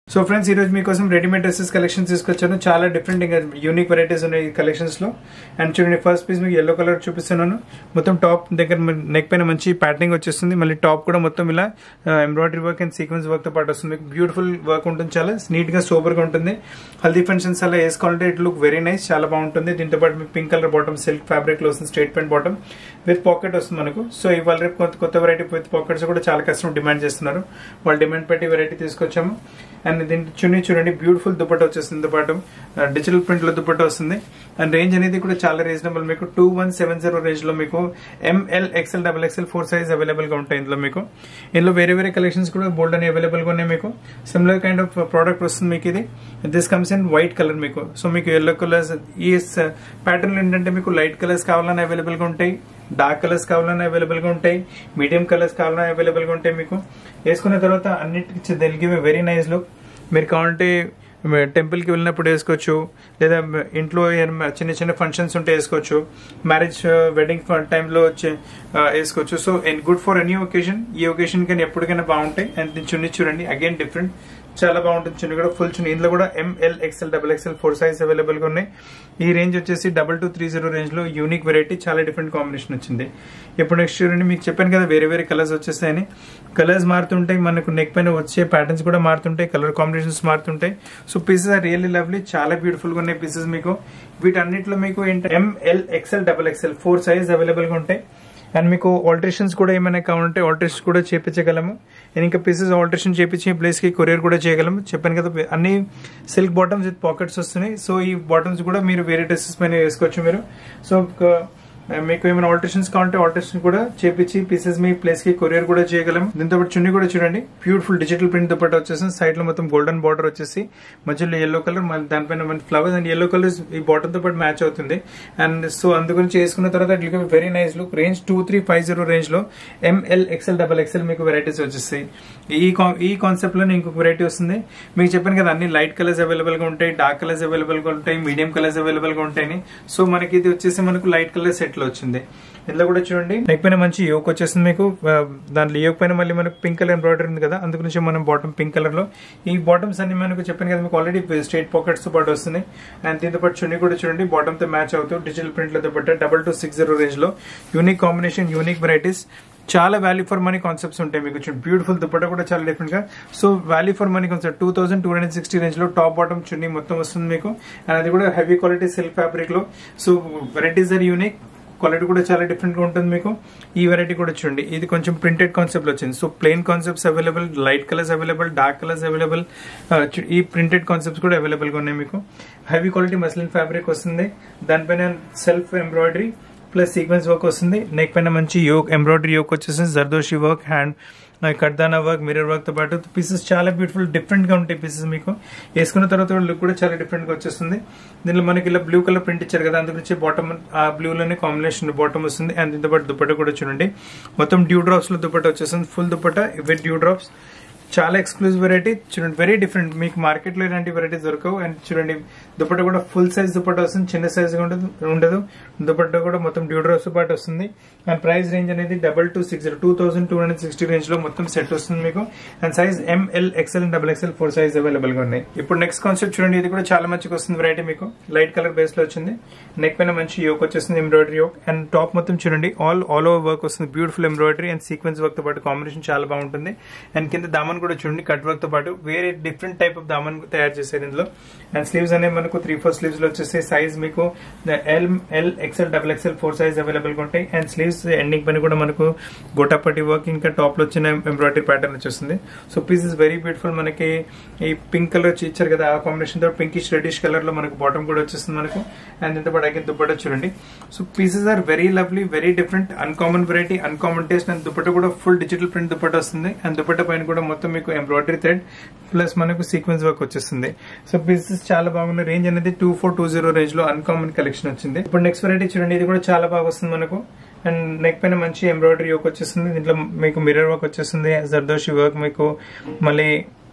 so friends ఈ రోజు మీకోసం రెడీమేడ్ డ్రెస్సెస్ కలెక్షన్ తీసుకొచ్చాను చాలా డిఫరెంట్ ఇంకా యూనిక్ వెరైటీస్ ఉన్నాయి ఈ కలెక్షన్స్ లో అండ్ చూడండి ఫస్ట్ పీస్ మీకు ఎల్లో కలర్ చూపిస్తున్నాను మొత్తం టాప్ దగ్గర నెక్ పైన మంచి ప్యాటర్నింగ్ వచ్చేస్తుంది మళ్ళీ టాప్ కూడా మొత్తం ఇలా embroidery work and sequence work తో పాటు వస్తుంది మీకు బ్యూటిఫుల్ వర్క్ ఉంటుంది చాలా నీట్ గా సూపర్ గా ఉంటుంది హల్దీ ఫంక్షన్స్ అలా వేసుకోవాలంటే ఇట్ లుక్ వెరీ నైస్ చాలా బాగుంటుంది దీంతో పాటు మీకు pink colour bottom silk fabric లో వస్తుంది straight pant bottom with pocket వస్తుంది మనకు సో ఇవాళ రేపు కొత్త కొత్త వెరైటీ విత్ పాకెట్స్ కూడా చాలా కస్టమర్ డిమాండ్ చేస్తున్నారు వాళ్ళు డిమాండ్ పెట్టి వెరైటీ తీసుకొచ్చాము అండ్ దీని చున్నీ చూడండి బ్యూటిఫుల్ దుపట్ట వచ్చేస్తుంది పాటు డిజిటల్ ప్రింట్ లో దుపట్ట వస్తుంది అండ్ రేంజ్ అనేది కూడా చాలా రీజనబుల్ మీకు two one seven zero range లో మీకు M L XL double XL four size available గా ఉంటాయి ఇందులో మీకు ఇందులో వేరే వేరే కలెక్షన్స్ కూడా బోల్డ్ అని అవైలబుల్ గా ఉన్నాయి మీకు సిమిలర్ కైండ్ ఆఫ్ ప్రోడక్ట్ వస్తుంది మీకు ఇది this comes in white colour మీకు సో మీకు ఎల్లో కలర్స్ ఈ ప్యాటర్న్ ఏంటంటే మీకు లైట్ కలర్స్ కావాలని అవైలబుల్ గా ఉంటాయి డార్క్ కలర్స్ కావాలన్నా అవైలబుల్ గా ఉంటాయి మీడియం కలర్స్ కావాలన్నా అవైలబుల్ గా ఉంటాయి మీకు వేసుకున్న తర్వాత అన్నిటికి they'll give very nice look మీరు కావాలంటే టెంపుల్ కి వెళ్ళినప్పుడు వేసుకోవచ్చు లేదా ఇంట్లో ఏమైనా చిన్న చిన్న ఫంక్షన్స్ ఉంటే వేసుకోవచ్చు మ్యారేజ్ వెడ్డింగ్ టైంలో వచ్చి వేసుకోవచ్చు so good for any occasion ఈ ఒకేషన్ కానీ ఎప్పటికైనా బాగుంటాయి అండ్ దీని చున్నీ చూడండి అగైన్ డిఫరెంట్ చాలా బాగుంటుంది చున్నీ కూడా ఫుల్ చున్నీ ఇందులో కూడా M L XL double XL four size available గా ఉన్నాయి ఈ రేంజ్ వచ్చేసి double two three zero range లో యూనిక్ వెరైటీ చాలా డిఫరెంట్ కాంబినేషన్ వచ్చింది ఇప్పుడు నెక్స్ట్ చూడండి మీకు చెప్పాను కదా వేరే వేరే కలర్స్ వచ్చేస్తాయని కలర్స్ మారుతుంటాయి మనకు నెక్ పైన వచ్చే ప్యాటర్న్స్ కూడా మారుతుంటాయి కలర్ కాంబినేషన్స్ మారుతుంటాయి so pieces are really lovely చాలా బ్యూటిఫుల్ గా ఉన్నాయి పీసెస్ మీకు వీటన్నిటిలో మీకు ఏంటంటే M L XL double XL four size available గా ఉంటాయి అండ్ మీకు ఆల్టరేషన్స్ కూడా ఏమైనా కావాలంటే ఆల్టరేషన్స్ కూడా చేపించగలము ఇంకా పీసెస్ ఆల్టరేషన్ చేపించి ప్లేస్ కి కొరియర్ కూడా చేయగలము చెప్పాను కదా అన్ని సిల్క్ బాటమ్స్ విత్ పాకెట్స్ వస్తున్నాయి సో ఈ బాటమ్స్ కూడా మీరు వేరే డ్రెస్సెస్ పైన వేసుకోవచ్చు మీరు సో మీకు ఏమైనా ఆల్టరేషన్స్ కావాలంటే ఆల్టరేషన్ కూడా చేపించి పీసెస్ మీ ప్లేస్ కి కొరియర్ కూడా చేయగలం దీంతో పాటు చున్నీ కూడా చూడండి బ్యూటిఫుల్ డిజిటల్ ప్రింట్ తో పాటు వచ్చేసి సైడ్ లో మొత్తం గోల్డెన్ బార్డర్ వచ్చేసి మధ్యలో ఎల్లో కలర్ దానిపైన మన ఫ్లవర్స్ అండ్ ఎల్లో కలర్స్ ఈ బాటమ్ తో పాటు మ్యాచ్ అవుతుంది అండ్ సో అందుగురించి చేసుకున్న తర్వాత it very nice look range two three five zero range లో ఎంఎల్ ఎక్స్ఎల్ డబల్ ఎక్స్ఎల్ మీకు వెరైటీస్ వచ్చేస్తాయి ఈ ఈ కాన్సెప్ట్ లో ఇంకొక వెరైటీ వస్తుంది మీకు చెప్పాను కదా అన్ని లైట్ కలర్స్ అవైలబుల్ గా ఉంటాయి డార్క్ కలర్స్ అవైలబుల్ గా ఉంటాయి మీడియం కలర్స్ అవైలబుల్ గా ఉంటాయి సో మనకి ఇది వచ్చేసి మనకు లైట్ కలర్ సెట్ లో వచ్చింది ఇందులో కూడా చూడండి నెక్ పైన మంచి యోక్ వచ్చేసింది మీకు దాంట్లో యోక్ పైన మళ్ళీ మనకు పింక్ కలర్ ఎంబ్రాయిడరీ ఉంది కదా అందుగురించి మనం బాటమ్ పింక్ కలర్ లో ఈ బాటమ్స్ అన్ని మనకు చెప్పాను కదా మీకు ఆల్రెడీ స్ట్రైట్ పాకెట్స్ తో పాటు వస్తున్నాయి అండ్ దీంతో పాటు చున్నీ కూడా చూడండి బాటమ్ తో మ్యాచ్ అవుతూ డిజిటల్ ప్రింట్ లతో పాటు double two six zero range లో యూనిక్ కాంబినేషన్ యూనిక్ వెరైటీస్ చాలా వాల్యూ ఫర్ మనీ కాన్సెప్ట్స్ ఉంటాయి మీకు బ్యూటిఫుల్ దుపట్టా కూడా చాలా డిఫరెంట్ గా so value for money concept two thousand two hundred sixty range లో టాప్ బాటమ్ చున్నీ మొత్తం వస్తుంది మీకు అండ్ అది కూడా హెవీ క్వాలిటీ సిల్క్ ఫ్యాబ్రిక్ లో so varieties are unique quality కూడా చాలా డిఫరెంట్ గా ఉంటుంది మీకు ఈ వెరైటీ కూడా చూడండి ఇది కొంచెం ప్రింటెడ్ కాన్సెప్ట్ వచ్చింది so plain concepts available light colours available dark colours available ఈ ప్రింటెడ్ కాన్సెప్ట్స్ కూడా అవైలబుల్ గా ఉన్నాయి మీకు హెవీ క్వాలిటీ మస్లిన్ ఫ్యాబ్రిక్ వస్తుంది దానిపైన self embroidery plus sequence work వస్తుంది నెక్ పైన మంచి యోక్ ఎంబ్రాయిడరీ యోక్ వచ్చేసింది జర్దోషి వర్క్ హ్యాండ్ కడ్దానా వర్క్ మిరర్ వర్క్ తో పాటు పీసెస్ చాలా బ్యూటిఫుల్ డిఫరెంట్ గా ఉంటాయి పీసెస్ మీకు వేసుకున్న తర్వాత లుక్ కూడా చాలా డిఫరెంట్ గా వచ్చేస్తుంది దీనిలో మనకి ఇలా బ్లూ కలర్ ప్రింట్ ఇచ్చారు కదా అందుగురించి బాటమ్ ఆ బ్లూ లోనే కాంబినేషన్ బాటమ్ వస్తుంది అండ్ దీంతో పాటు దుపట్ట కూడా చూడండి మొత్తం డ్యూ డ్రాప్స్ లో దుపట్ట వచ్చేస్తుంది full dupatta with dew drops చాలా ఎక్స్క్లూజివ్ వెరైటీ చూడండి వెరీ డిఫరెంట్ మీకు మార్కెట్ లో ఇలాంటి వెరైటీస్ దొరకవు అండ్ చూడండి దుపట్ట కూడా ఫుల్ సైజ్ దుపట్ట వస్తుంది చిన్న సైజ్ ఉండదు ఉండదు దుపట్ట కూడా మొత్తం డ్యూడ్రోస్ పాటు వస్తుంది అండ్ ప్రైస్ రేంజ్ అనేది double two six two thousand two hundred sixty range లో మొత్తం సెట్ వస్తుంది మీకు and size M L XL and double XL four size available గా ఉన్నాయి ఇప్పుడు నెక్స్ట్ కాన్సెప్ట్ చూడండి ఇది కూడా చాలా మంచిగా వస్తుంది వెరైటీ మీకు లైట్ కలర్ బేస్ లో వచ్చింది నెక్ పైన మంచి యోక్ వచ్చేస్తుంది ఎంబ్రాయిడరీ యోక్ అండ్ టాప్ మొత్తం చూడండి ఆల్ ఆల్ ఓవర్ వర్క్ వస్తుంది beautiful embroidery and sequence work తో పాటు కాంబినేషన్ చాలా బాగుంటుంది అండ్ కింద దామన్ కూడా చూడండి కట్ వర్క్ తో పాటు వేరే డిఫరెంట్ టైప్ ఆఫ్ దామన్ తయారు చేశారు ఇందులో అండ్ స్లీవ్స్ అనేవి మనకు త్రీ ఫోర్ స్లీవ్స్ లో వచ్చేసి సైజ్ మీకు L L XL double XL four size available గా ఉంటాయి అండ్ స్లీవ్స్ ఎండింగ్ పని కూడా మనకు గోటాపట్టి వర్క్ ఇంకా టాప్ లో వచ్చిన ఎంబ్రాయిడరీ ప్యాటర్న్ వచ్చేస్తుంది so piece is very beautiful మనకి ఈ పింక్ కలర్ ఇచ్చారు కదా ఆ కాంబినేషన్ తో పింకిష్ రెడిష్ కలర్ లో మనకు బాటమ్ కూడా వచ్చేస్తుంది మనకు అండ్ ఇంత పాటు అగైన్ దుప్పట చూడండి so pieces are very lovely very different uncommon variety uncommon taste and dupatta కూడా ఫుల్ డిజిటల్ ప్రింట్ దుప్పట వస్తుంది అండ్ దుప్పట పైన కూడా మొత్తం మీకు ఎంబ్రాయిడరీ థ్రెడ్ ప్లస్ మనకు సీక్వెన్స్ వర్క్ వచ్చేస్తుంది సో పీసెస్ చాలా బాగున్నాయి రేంజ్ అనేది two four two zero range లో అన్కామన్ కలెక్షన్ వచ్చింది ఇప్పుడు నెక్స్ట్ వెరైటీ చూడండి ఇది కూడా చాలా బాగా వస్తుంది మనకు అండ్ నెక్ పైన మంచి ఎంబ్రాయిడరీ వర్క్ వచ్చేస్తుంది దీంట్లో మీకు మిర్రర్ వర్క్ వచ్చేస్తుంది జర్దోషి వర్క్ మీకు మళ్ళీ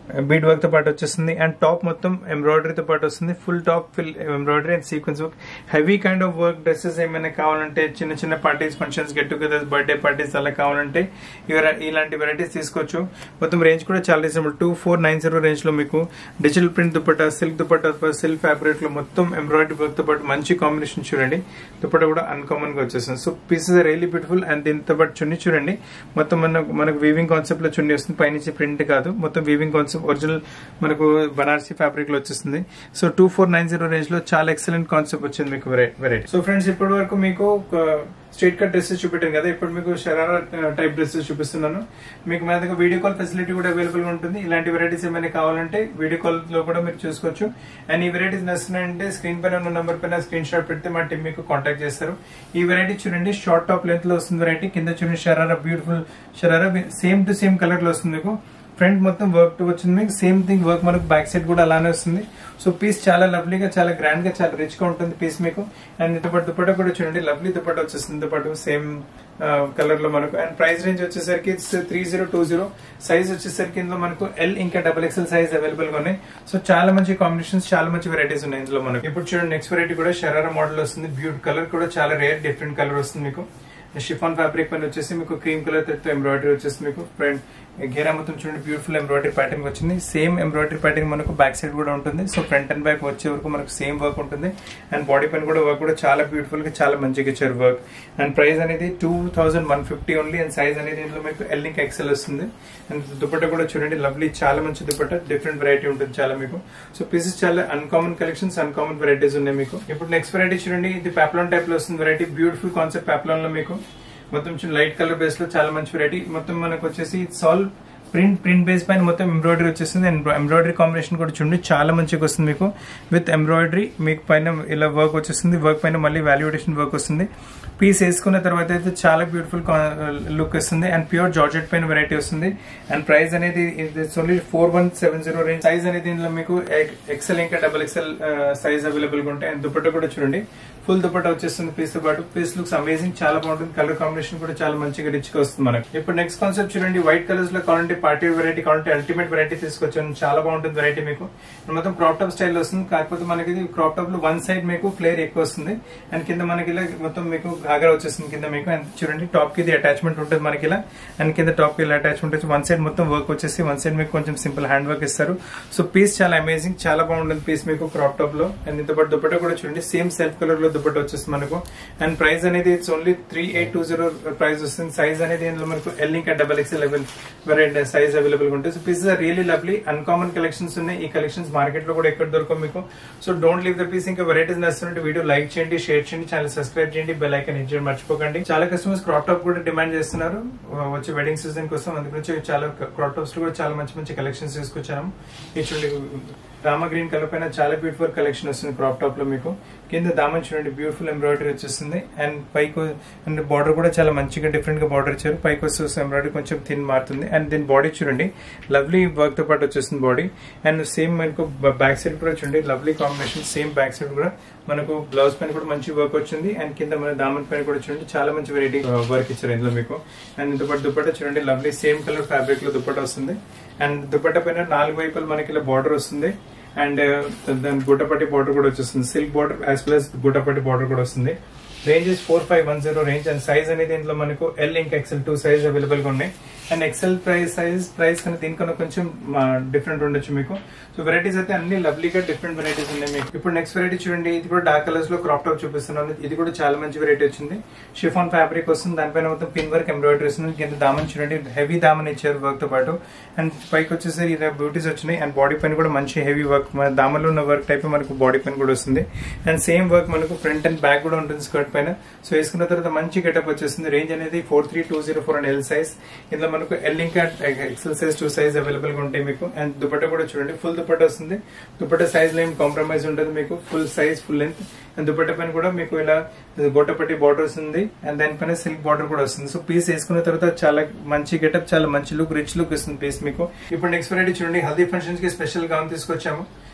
బీడ్ వర్క్ తో పాటు వచ్చేస్తుంది అండ్ టాప్ మొత్తం ఎంబ్రాయిడరీతో పాటు వస్తుంది full top full embroidery and sequence work heavy kind of work dresses ఏమైనా కావాలంటే చిన్న చిన్న parties functions get together birthday parties అలా కావాలంటే ఇవర- ఇలాంటి వెరైటీస్ తీసుకోవచ్చు మొత్తం రేంజ్ కూడా చాలా reasonable two four nine zero range లో మీకు digital print dupatta silk dupatta silk fabric లో మొత్తం ఎంబ్రాయిడరీ వర్క్ తో పాటు మంచి కాంబినేషన్ చూడండి దుపట్టా కూడా అన్కామన్ గా వచ్చేస్తుంది so pieces really beautiful and దీంతో పాటు చున్నీ చూడండి మొత్తం మన మనకు వీవింగ్ కాన్సెప్ట్ లో చున్నీ వస్తుంది పైనుంచి ప్రింట్ కాదు మొత్తం వీవింగ్ కాన్సెప్ట్ ఒరిజినల్ మనకు బనారసీ ఫ్యాబ్రిక్ లో వచ్చేస్తుంది so two four nine zero range లో చాలా ఎక్సలెంట్ కాన్సెప్ట్ వచ్చింది మీకు వెరైటీ సో ఫ్రెండ్స్ ఇప్పటి వరకు మీకు స్ట్రేట్ కట్ డ్రెస్సెస్ చూపెట్టాను కదా ఇప్పుడు మీకు షరారా టైప్ డ్రెస్సెస్ చూపిస్తున్నాను మీకు మన దగ్గర వీడియో కాల్ ఫెసిలిటీ కూడా అవైలబుల్ గా ఉంటుంది ఇలాంటి వెరైటీస్ ఏమైనా కావాలంటే వీడియో కాల్ లో కూడా మీరు చూసుకోవచ్చు అండ్ ఈ వెరైటీస్ నచ్చుతున్నాయంటే స్క్రీన్ పైన ఉన్న నంబర్ పైన స్క్రీన్ షాట్ పెడితే మా టీం మీకు కాంటాక్ట్ చేస్తారు ఈ వెరైటీ చూడండి షార్ట్ టాప్ లెంత్ లో వస్తుంది వెరైటీ కింద చూడండి sharara beautiful sharara same to same colour లో వస్తుంది మీకు ఫ్రంట్ మొత్తం వర్క్ వచ్చింది మీకు సేమ్ థింగ్ వర్క్ మనకు బ్యాక్ సైడ్ కూడా అలానే వస్తుంది సో పీస్ చాలా లవ్లీగా చాలా గ్రాండ్ గా చాలా రిచ్ గా ఉంటుంది పీస్ మీకు అండ్ దుపట్ట దుపట్ట కూడా చూడండి లవ్లీ దుపట్ట వచ్చేస్తుంది దుపట్ట సేమ్ కలర్ లో మనకు అండ్ ప్రైస్ రేంజ్ వచ్చేసరికి three zero two zero size వచ్చేసరికి ఇందులో మనకు ఎల్ ఇంకా డబల్ ఎక్స్ఎల్ సైజ్ అవైలబుల్ గా ఉన్నాయి సో చాలా మంచి కాంబినేషన్స్ చాలా మంచి వెరైటీస్ ఉన్నాయి ఇందులో మనకు ఇప్పుడు చూడండి నెక్స్ట్ వెరైటీ కూడా షరారా మోడల్ వస్తుంది బ్యూట్ కలర్ కూడా చాలా రేర్ డిఫరెంట్ కలర్ వస్తుంది మీకు షిఫాన్ ఫ్యాబ్రిక్ పైన వచ్చేసి మీకు క్రీమ్ కలర్ తో ఎంబ్రాయిడరీ వచ్చేసి మీకు ఫ్రంట్ గేరా మొత్తం చూడండి బ్యూటిఫుల్ ఎంబ్రాయిడరీ ప్యాటర్న్ వచ్చింది సేమ్ ఎంబ్రాయిడరీ ప్యాటర్న్ మనకు బ్యాక్ సైడ్ కూడా ఉంటుంది సో ఫ్రంట్ అండ్ బ్యాక్ వచ్చే వరకు మనకు సేమ్ వర్క్ ఉంటుంది అండ్ బాడీ పైన కూడా వర్క్ కూడా చాలా బ్యూటిఫుల్ గా చాలా మంచిగా ఇచ్చారు వర్క్ అండ్ ప్రైస్ అనేది two thousand one fifty only and size అనేది ఇందులో మీకు ఎల్ ఇంకా ఎక్సెల్ వస్తుంది అండ్ దుపట్ట కూడా చూడండి లవ్లీ చాలా మంచి దుపట్ట డిఫరెంట్ వెరైటీ ఉంటుంది చాలా మీకు సో పీసెస్ చాలా అన్కామన్ కలెక్షన్స్ అన్కామన్ వెరైటీస్ ఉన్నాయి మీకు ఇప్పుడు నెక్స్ట్ వెరైటీ చూడండి ఇది పాప్లాన్ టైప్ లో వస్తుంది వెరైటీ బ్యూటిఫుల్ కాన్సెప్ట్ పాప్లాన్ లో మీకు మొత్తం చిన్న లైట్ కలర్ బేస్ లో చాలా మంచి వెరైటీ మొత్తం మనకు వచ్చేసి సాల్ ప్రింట్ ప్రింట్ బేస్ పైన మొత్తం ఎంబ్రాయిడరీ వచ్చేస్తుంది అండ్ ఎంబ్రాయిడరీ కాంబినేషన్ కూడా చూడండి చాలా మంచిగా వస్తుంది మీకు విత్ ఎంబ్రాయిడరీ మీకు పైన ఇలా వర్క్ వచ్చేస్తుంది వర్క్ పైన మళ్ళీ వాల్యుడేషన్ వర్క్ వస్తుంది పీస్ వేసుకున్న తర్వాత అయితే చాలా బ్యూటిఫుల్ లుక్ వస్తుంది అండ్ ప్యూర్ జార్జెట్ పైన వెరైటీ వస్తుంది అండ్ ప్రైస్ అనేది only four one seven zero range size అనేది ఇందులో మీకు ఎక్సెల్ ఇంకా డబల్ ఎక్సెల్ సైజ్ అవైలబుల్ గా ఉంటాయి అండ్ దుపట్ట కూడా చూడండి ఫుల్ దుపట్ట వచ్చేస్తుంది పీస్ తో పాటు పీస్ లుక్స్ అమేజింగ్ చాలా బాగుంటుంది కలర్ కాంబినేషన్ కూడా చాలా మంచిగా రిచ్ గా వస్తుంది మనకి ఇప్పుడు నెక్స్ట్ కాన్సెప్ట్ చూడండి వైట్ కలర్స్ లో కావాలంటే పార్టీ వెరైటీ కావాలంటే అల్టిమేట్ వెరైటీ తీసుకొచ్చాను చాలా బాగుంటుంది వెరైటీ మీకు మొత్తం క్రాప్ టాప్ స్టైల్ వస్తుంది కాకపోతే మనకి ఇది క్రాప్ టాప్ లో వన్ సైడ్ మీకు ఫ్లేర్ ఎక్కువ వస్తుంది అండ్ కింద మనకి ఇలా మొత్తం మీకు గాగర వచ్చేస్తుంది కింద మీకు అండ్ చూడండి టాప్ కి ఇది అటాచ్మెంట్ ఉంటుంది మనకి ఇలా అండ్ కింద టాప్ కి ఇలా అటాచ్మెంట్ వచ్చి వన్ సైడ్ మొత్తం వర్క్ వచ్చేసి వన్ సైడ్ మీకు కొంచెం సింపుల్ హ్యాండ్ వర్క్ ఇస్తారు సో పీస్ చాలా అమేజింగ్ చాలా బాగుంటుంది పీస్ మీకు క్రాప్ టాప్ లో అండ్ ఇంత పాటు దుపట్ట కూడా చూడండి సేమ్ సెల్ఫ్ కలర్ లో దుపట్ట వచ్చేస్తుంది మనకు అండ్ ప్రైస్ అనేది it's only three eight two zero price వస్తుంది సైజ్ అనేది ఇందులో మనకు ఎల్ ఇంకా double X level variety size available గా ఉంటుంది so pieces are really lovely uncommon collections ఉన్నాయి ఈ కలెక్షన్స్ మార్కెట్ లో కూడా ఎక్కడ దొరకవు మీకు so don't leave the piece ఇంకా వెరైటీస్ నచ్చినట్టు వీడియో లైక్ చేయండి షేర్ చేయండి ఛానల్ సబ్స్క్రైబ్ చేయండి బెల్ ఐకన్ హిట్ చేయడం మర్చిపోకండి చాలా కస్టమర్స్ క్రాప్ టాప్ కూడా డిమాండ్ చేస్తున్నారు వచ్చే వెడ్డింగ్ సీజన్ కోసం అందుగురించి చాలా క్రాప్ టాప్స్ లో కూడా చాలా మంచి మంచి కలెక్షన్స్ తీసుకొచ్చాము ఈ చూడండి రామ గ్రీన్ కలర్ పైన చాలా బ్యూటిఫుల్ కలెక్షన్ వస్తుంది క్రాప్ టాప్ లో మీకు కింద దామన్ చూడండి బ్యూటిఫుల్ ఎంబ్రాయిడరీ వచ్చేస్తుంది అండ్ పైకి అండ్ బార్డర్ కూడా చాలా మంచిగా డిఫరెంట్ గా బార్డర్ ఇచ్చారు పైకి వస్తే ఎంబ్రాయిడరీ కొంచెం థిన్ మారుతుంది అండ్ దీని బాడీ చూడండి లవ్లీ వర్క్ తో పాటు వచ్చేస్తుంది బాడీ అండ్ సేమ్ మనకు బ్యాక్ సైడ్ కూడా చూడండి lovely combination same back side కూడా మనకు బ్లౌజ్ పైన కూడా మంచి వర్క్ వచ్చింది అండ్ కింద మన దామన్ పైన కూడా చూడండి చాలా మంచి వెరైటీ వర్క్ ఇచ్చారు ఇందులో మీకు అండ్ ఇంత పాటు దుపట్ట చూడండి లవ్లీ సేమ్ కలర్ ఫ్యాబ్రిక్ లో దుపట్ట వస్తుంది అండ్ దుపట్ట పైన నాలుగు వైపులు మనకి ఇలా బార్డర్ వస్తుంది అండ్ దాని గుట్టపట్టి బార్డర్ కూడా వచ్చేస్తుంది silk border as well as గుట్టపట్టి బార్డర్ కూడా వస్తుంది range is four five one zero range and size అనేది ఇంట్లో మనకు ఎల్ ఇంకా ఎక్సెల్ టూ సైజ్ అవైలబుల్ గా ఉన్నాయి and XL price size price కన్నా దీనికన్నా కొంచెం డిఫరెంట్ ఉండొచ్చు మీకు సో వెరైటీస్ అయితే అన్ని లవ్లీగా డిఫరెంట్ వెరైటీస్ ఉన్నాయి మీకు ఇప్పుడు నెక్స్ట్ వెరైటీ చూడండి ఇది కూడా డార్క్ కలర్స్ లో క్రాప్ టాప్ చూపిస్తున్నాను ఇది కూడా చాలా మంచి వెరైటీ వచ్చింది షిఫాన్ ఫ్యాబ్రిక్ వస్తుంది దానిపైన మొత్తం పిన్ వర్క్ ఎంబ్రాయిడరీ వస్తుంది కింద దామన్ చూడండి హెవీ దామన్ ఇచ్చారు వర్క్ తో పాటు అండ్ పైకి వచ్చేసరి ఇలా బ్యూటీస్ వచ్చినాయి అండ్ బాడీ పైన కూడా మంచి హెవీ వర్క్ మన దామన్లో ఉన్న వర్క్ టైప్ మనకు బాడీ పైన కూడా వస్తుంది అండ్ సేమ్ వర్క్ మనకు ఫ్రంట్ అండ్ బ్యాక్ కూడా ఉంటుంది స్కర్ట్ పైన సో వేసుకున్న తర్వాత మంచి గెటప్ వచ్చేస్తుంది రేంజ్ అనేది four three two zero four and L size ఇందులో మనకు ఎల్ ఇంకా XL size two size available గా ఉంటాయి మీకు అండ్ దుపట్ట కూడా చూడండి ఫుల్ దుపట్ట వస్తుంది దుపట్ట సైజ్ లో ఏం కాంప్రమైజ్ ఉంటుంది మీకు full size full length and dupatta పైన కూడా మీకు ఇలా గొట్టపట్టి బార్డర్ వస్తుంది అండ్ దానిపైన సిల్క్ బార్డర్ కూడా వస్తుంది సో పీస్ వేసుకున్న తర్వాత చాలా మంచి గెటప్ చాలా మంచి లుక్ రిచ్ లుక్ ఇస్తుంది పీస్ మీకు ఇప్పుడు నెక్స్ట్ వెరైటీ చూడండి హల్దీ ఫంక్షన్స్ కి స్పెషల్ గౌన్ తీసుకొచ్చాము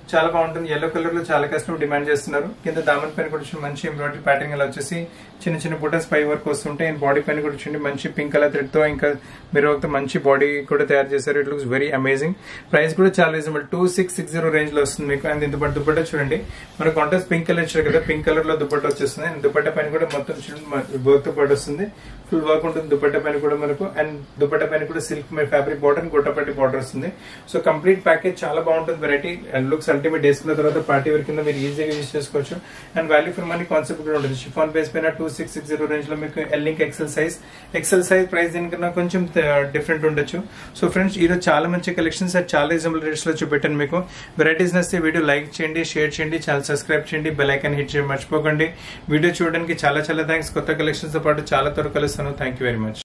చాలా బాగుంటుంది ఎల్లో కలర్ లో చాలా కస్టమర్ డిమాండ్ చేస్తున్నారు కింద దామన్ పైన కూడా చూడండి మంచి ఎంబ్రాయిడరీ ప్యాటర్న్ ఇలా వచ్చేసి చిన్న చిన్న బుటన్స్ పై వరకు వస్తుంటే బాడీ పైన కూడా చూడండి మంచి పింక్ కలర్ థ్రెడ్ తో ఇంకా మీరు ఒక మంచి బాడీ కూడా తయారు చేశారు it looks very amazing price కూడా చాలా reasonable two six six zero range లో వస్తుంది మీకు అండ్ ఇంత దుపట్టా చూడండి మన కాంట్రాస్ట్ పింక్ కలర్ ఇచ్చారు కదా పింక్ కలర్ లో దుపట్టా వచ్చేస్తుంది అండ్ దుపట్టా పైన కూడా మొత్తం చూడండి వర్క్ తో పాటు వస్తుంది ఫుల్ వర్క్ ఉంటుంది దుపట్టా పైన కూడా మనకు అండ్ దుపట్టా పైన కూడా సిల్క్ ఫ్యాబ్రిక్ బార్డర్ గొట్టపట్టి బార్డర్ వస్తుంది సో కంప్లీట్ ప్యాకేజ్ చాలా బాగుంటుంది వెరైటీ అండ్ లుక్స్ అల్టిమేట్ వేసుకున్న తర్వాత పార్టీ వేర్ కింద మీరు ఈజీగా యూజ్ చేసుకోవచ్చు and value for money concept కూడా ఉంటుంది షిఫాన్ బేస్ పైన two six six zero range లో మీకు ఎల్లింక్ XL size XL size price దీనికన్నా కొంచెం డిఫరెంట్ ఉండొచ్చు సో ఫ్రెండ్స్ ఈరోజు చాలా మంచి కలెక్షన్స్ చాలా రీజనబుల్ రేట్స్ లో చూపెట్టాను మీకు వెరైటీస్ నస్తే వీడియో లైక్ చేయండి షేర్ చేయండి ఛానల్ సబ్స్క్రైబ్ చేయండి బెల్ ఐకాన్ హిట్ చేయడం మర్చిపోకండి వీడియో చూడడానికి చాలా చాలా థ్యాంక్స్ కొత్త కలెక్షన్స్ తో పాటు చాలా త్వరగా కలుస్తాను థ్యాంక్ యూ వెరీ మచ్